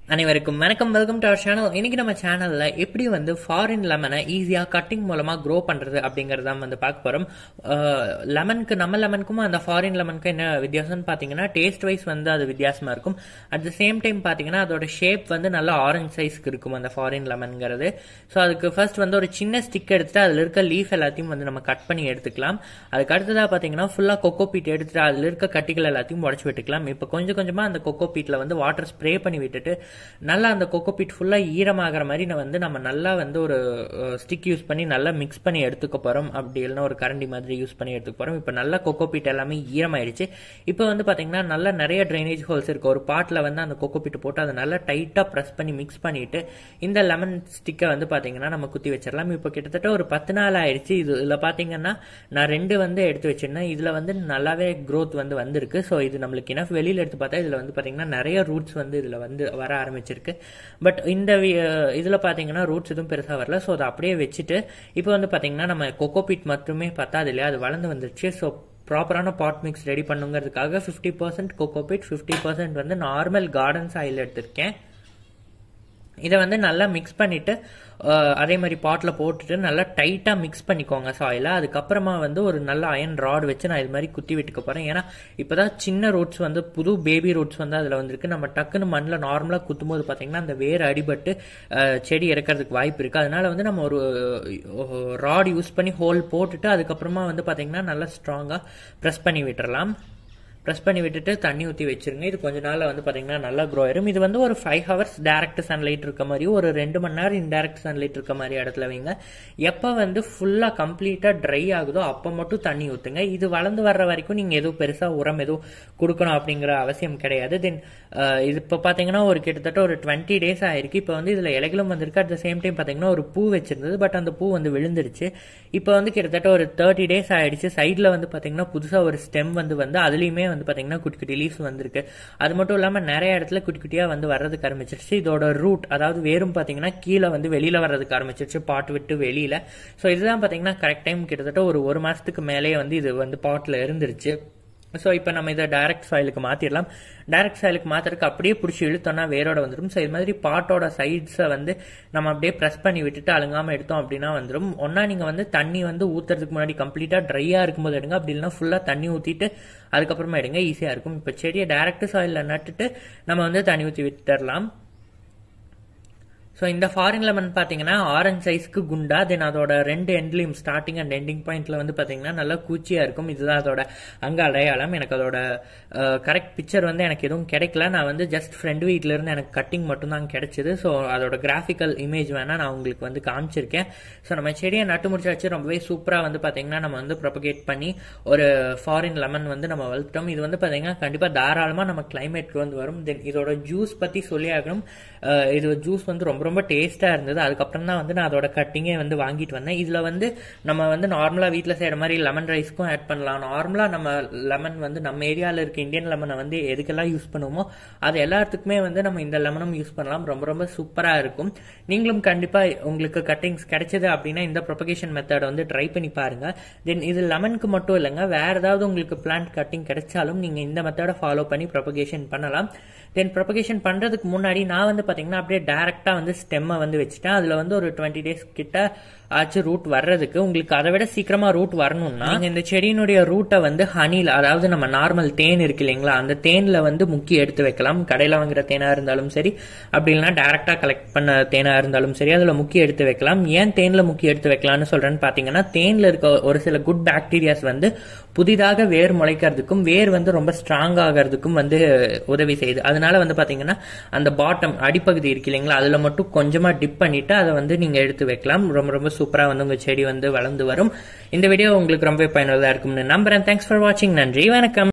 அனைவருக்கும் வணக்கம் welcome to our channel இன்னைக்கு நம்ம சேனல்ல எப்படி வந்து ஃபாரின் லெமனை ஈஸியா கட்டிங் மூலமா க்ரோ பண்றது அப்படிங்கறத வந்து பார்க்க போறோம் லெமனுக்கு நம்ம லெமனுக்கும் அந்த ஃபாரின் லெமனுக்கும் என்ன வித்தியாசம்னு பாத்தீங்கன்னா டேஸ்ட் வைஸ் வந்து அது வித்தியாசமா இருக்கும் அட் த சேம் டைம் பாத்தீங்கன்னா அதோட ஷேப் வந்து நல்ல ஆரஞ்சு சைஸ்க்கு இருக்கும் அந்த ஃபாரின் லெமன்ங்கிறது ஸோ அதுக்கு ஃபர்ஸ்ட் வந்து ஒரு சின்ன ஸ்டிக் எடுத்துட்டு அதுல இருக்க லீஃப் எல்லாத்தையும் வந்து நம்ம கட் பண்ணி எடுத்துக்கலாம் அதுக்கு அடுத்ததா பாத்தீங்கன்னா ஃபுல்லா கொக்கோ பீட் எடுத்துட்டு அதுல இருக்க கட்டிகள் எல்லாத்தையும் உடச்சு விட்டுக்கலாம் இப்போ கொஞ்சம் கொஞ்சமா அந்த கொக்கோ பீட்ல வந்து வாட்டர் ஸ்ப்ரே பண்ணி விட்டுட்டு நல்லா அந்த கொக்கோ பீட் ஃபுல்லா ஈரமாகிற மாதிரி நான் வந்து நம்ம நல்லா வந்து ஒரு ஸ்டிக் யூஸ் பண்ணி நல்லா மிக்ஸ் பண்ணி எடுத்துக்க போறோம் அப்படி இல்லைன்னா ஒரு கரண்டி மாதிரி யூஸ் பண்ணி எடுத்துக்க போறோம் இப்போ நல்லா கொக்கோ பீட் எல்லாமே ஈரமாயிடுச்சு இப்போ வந்து பாத்தீங்கன்னா நல்லா நிறைய ட்ரைனேஜ் ஹோல்ஸ் இருக்கு ஒரு பாட்டில் வந்து அந்த கொக்கோ பீட் போட்டு அதை நல்லா டைட்டா ப்ரெஸ் பண்ணி மிக்ஸ் பண்ணிட்டு இந்த லெமன் ஸ்டிக்கை வந்து பாத்தீங்கன்னா நம்ம குத்தி வச்சிடலாம் இப்போ கிட்டத்தட்ட ஒரு பத்து நாள் ஆயிடுச்சு இது இதுல பாத்தீங்கன்னா நான் ரெண்டு வந்து எடுத்து வச்சிருந்தேன் இதுல வந்து நல்லாவே க்ரோத் வந்து வந்திருக்கு ஸோ இது நம்மளுக்கு என்ன வெளியில எடுத்து பார்த்தா இதுல வந்து பாத்தீங்கன்னா நிறைய ரூட்ஸ் வந்து இதுல வந்து வர ஆரம்பிச்சிருக்கு பட் இந்த வி- இதுல பாத்தீங்கன்னா ரூட்ஸ் எதுவும் பெருசா வரல ஸோ அதை அப்படியே வச்சுட்டு இப்போ வந்து பாத்தீங்கன்னா நம்ம கொக்கோ பீட் மட்டுமே பத்தாது இல்லையா அது வளர்ந்து வந்துருச்சு ஸோ ப்ராப்பரான பாட் மிக்ஸ் ரெடி பண்ணுங்கிறதுக்காக fifty percent coco peat fifty percent வந்து நார்மல் கார்டன் சாயில் எடுத்திருக்கேன் இதை வந்து நல்லா மிக்ஸ் பண்ணிட்டு அஹ், அதே மாதிரி பாட்டில் போட்டுட்டு நல்லா டைட்டாக மிக்ஸ் பண்ணிக்கோங்க சாயில அதுக்கப்புறமா வந்து ஒரு நல்ல அயன் ராட் வச்சு நான் இது மாதிரி குத்தி விட்டுக்க போகிறேன் ஏன்னா இப்போதான் சின்ன ரூட்ஸ் வந்து புது பேபி ரூட்ஸ் வந்து அதில் வந்திருக்கு நம்ம டக்குன்னு மண்ணில் நார்மலாக குத்தும்போது பார்த்தீங்கன்னா அந்த வேர் அடிபட்டு அஹ், செடி இறக்கிறதுக்கு வாய்ப்பு இருக்குது அதனால வந்து நம்ம ஒரு ராட் யூஸ் பண்ணி ஹோல் போட்டுட்டு அதுக்கப்புறமா வந்து பார்த்தீங்கன்னா நல்லா ஸ்ட்ராங்காக ப்ரெஸ் பண்ணி விட்டுறலாம் ப்ரெஸ் பண்ணி விட்டுட்டு தண்ணி ஊற்றி வச்சிருங்க இது கொஞ்ச நாள்ல வந்து பார்த்தீங்கன்னா நல்லா க்ரோ ஆயிரும் இது வந்து ஒரு ஃபைவ் ஹவர்ஸ் டேரக்ட் சன்லைட் இருக்க மாதிரி ஒரு ரெண்டு மணி நேரம் இன்டேரக்ட் சன்லைட் இருக்க மாதிரி இடத்துல வைங்க எப்போ வந்து ஃபுல்லாக கம்ப்ளீட்டாக ட்ரை ஆகுதோ அப்போ மட்டும் தண்ணி ஊற்றுங்க இது வளர்ந்து வர்ற வரைக்கும் நீங்கள் எதுவும் பெருசாக உரம் எதுவும் கொடுக்கணும் அப்படிங்கிற அவசியம் கிடையாது தென் இது இப்போ பார்த்தீங்கன்னா ஒரு கிட்டத்தட்ட ஒரு டுவெண்ட்டி டேஸ் ஆயிருக்கு இப்போ வந்து இதில் இலைகளும் வந்திருக்கு அட் த சேம் டைம் பார்த்தீங்கன்னா ஒரு பூ வச்சிருந்தது பட் அந்த பூ வந்து விழுந்துருச்சு இப்போ வந்து கிட்டத்தட்ட ஒரு தேர்ட்டி டேஸ் ஆயிடுச்சு சைடில் வந்து பார்த்தீங்கன்னா புதுசாக ஒரு ஸ்டெம் வந்து வந்து அதுலேயுமே வந்து பார்த்தீங்கன்னா குட்டி குட்டி லீவ்ஸ் வந்திருக்கு அது மட்டும் இல்லாமல் நிறைய இடத்துல குட்டி குட்டியாக வந்து வர்றதுக்கு ஆரம்பிச்சிருச்சு இதோட ரூட் அதாவது வேரும் பார்த்தீங்கன்னா கீழே வந்து வெளியில் வர்றதுக்கு ஆரம்பிச்சிருச்சு பாட் விட்டு வெளியில் ஸோ இதுதான் பார்த்தீங்கன்னா கரெக்ட் டைம் கிட்டத்தட்ட ஒரு ஒரு மாதத்துக்கு மேலேயே வந்து இது வந்து பாட்டில் இருந்துருச்சு ஸோ இப்போ நம்ம இதை டைரக்ட் சாயிலுக்கு மாற்றிடலாம் டைரக்ட் சாயிலுக்கு மாற்றுறதுக்கு அப்படியே பிடிச்சி இழுத்தோம்னா வேரோட வந்துடும் ஸோ இது மாதிரி பாட்டோட சைட்ஸை வந்து நம்ம அப்படியே ப்ரெஸ் பண்ணி விட்டுட்டு அழுங்காமல் எடுத்தோம் அப்படின்னா வந்துடும் ஒன்றா நீங்கள் வந்து தண்ணி வந்து ஊற்றுறதுக்கு முன்னாடி கம்ப்ளீட்டாக ட்ரையாக இருக்கும்போது எடுங்க அப்படி இல்லைன்னா ஃபுல்லாக தண்ணி ஊற்றிட்டு அதுக்கப்புறமா எடுங்க ஈஸியாக இருக்கும் இப்போ செடியை டைரக்ட் சாயிலில் நட்டுட்டு நம்ம வந்து தண்ணி ஊற்றி விட்டுடலாம் ஸோ இந்த ஃபாரின் லெமன் பார்த்தீங்கன்னா ஆரஞ்ச் சைஸ்க்கு குண்டா தென் அதோட ரெண்டு எண்ட்லையும் ஸ்டார்டிங் அண்ட் எண்டிங் பாயிண்ட்ல வந்து பார்த்தீங்கன்னா நல்லா கூச்சியா இருக்கும் இதுதான் அதோட அங்க அடையாளம் எனக்கு அதோட கரெக்ட் பிக்சர் வந்து எனக்கு எதுவும் கிடைக்கல நான் வந்து ஜஸ்ட் ஃப்ரெண்ட் வீட்ல இருந்து எனக்கு கட்டிங் மட்டும் தான் கிடைச்சது ஸோ அதோட கிராஃபிக்கல் இமேஜ் வேணா நான் உங்களுக்கு வந்து காமிச்சிருக்கேன் ஸோ நம்ம செடியை நட்டு முடிச்சாச்சு ரொம்பவே சூப்பராக வந்து பார்த்தீங்கன்னா நம்ம வந்து ப்ரொபகேட் பண்ணி ஒரு ஃபாரின் லெமன் வந்து நம்ம வளர்த்தோம் இது வந்து பார்த்தீங்கன்னா கண்டிப்பாக தாராளமாக நம்ம கிளைமேட்க்கு வந்து வரும் தென் இதோட ஜூஸ் பற்றி சொல்லி ஆகணும் அஹ் இது ஜூஸ் வந்து ரொம்ப ரொம்ப டேஸ்ட்டாக இருந்தது அதுக்கப்புறம் தான் வந்து நான் அதோட கட்டிங்கே வந்து வாங்கிட்டு வந்தேன் இதில் வந்து நம்ம வந்து நார்மலாக வீட்டில் செய்கிற மாதிரி லெமன் ரைஸ்க்கும் ஆட் பண்ணலாம் நார்மலாக நம்ம லெமன் வந்து நம்ம ஏரியாவில் இருக்க இந்தியன் லெமனை வந்து எதுக்கெல்லாம் யூஸ் பண்ணுவோமோ அது எல்லாத்துக்குமே வந்து நம்ம இந்த லெமனும் யூஸ் பண்ணலாம் ரொம்ப ரொம்ப சூப்பராக இருக்கும் நீங்களும் கண்டிப்பாக உங்களுக்கு கட்டிங்ஸ் கிடைச்சது அப்படின்னா இந்த ப்ரொபகேஷன் மெத்தடை வந்து ட்ரை பண்ணி பாருங்க தென் இது லெமனுக்கு மட்டும் இல்லைங்க வேற ஏதாவது உங்களுக்கு பிளான்ட் கட்டிங் கிடைச்சாலும் நீங்கள் இந்த மெத்தடை ஃபாலோ பண்ணி ப்ரொபகேஷன் பண்ணலாம் தென் ப்ரொபகேஷன் பண்ணுறதுக்கு முன்னாடி நான் வந்து பார்த்தீங்கன்னா அப்படியே டேரெக்டாக வந்து ஸ்டெம்மை வந்து வச்சுட்டேன் அதில் வந்து ஒரு டுவெண்ட்டி டேஸ் கிட்ட ஆச்சு ரூட் வர்றதுக்கு உங்களுக்கு அதை விட சீக்கிரமா ரூட் வரணும்னா நீங்க இந்த செடியினுடைய ரூட்டை வந்து ஹனில அதாவது நம்ம நார்மல் தேன் இருக்கு இல்லைங்களா அந்த தேன்ல வந்து முக்கி எடுத்து வைக்கலாம் கடையில வாங்குற தேனா இருந்தாலும் சரி அப்படி இல்லைன்னா டைரக்டா கலெக்ட் பண்ண தேனா இருந்தாலும் சரி அதுல முக்கி எடுத்து வைக்கலாம் ஏன் தேன்ல முக்கி எடுத்து வைக்கலாம்னு சொல்றேன்னு பாத்தீங்கன்னா தேன்ல இருக்க ஒரு சில குட் பாக்டீரியாஸ் வந்து புதிதாக வேர் முளைக்கிறதுக்கும் வேர் வந்து ரொம்ப ஸ்ட்ராங் ஆகிறதுக்கும் வந்து உதவி செய்யுது அதனால வந்து பாத்தீங்கன்னா அந்த பாட்டம் அடிப்பகுதி இருக்கு இல்லைங்களா அதுல மட்டும் கொஞ்சமா டிப் பண்ணிட்டு அதை வந்து நீங்க எடுத்து வைக்கலாம் ரொம்ப ரொம்ப சூப்பரா வந்து உங்க செடி வந்து வளர்ந்து வரும் இந்த வீடியோ உங்களுக்கு ரொம்ப பயனுள்ளதா இருக்கும்னு நம்புறேன் தேங்க்ஸ் ஃபார் வாட்சிங் நன்றி வணக்கம்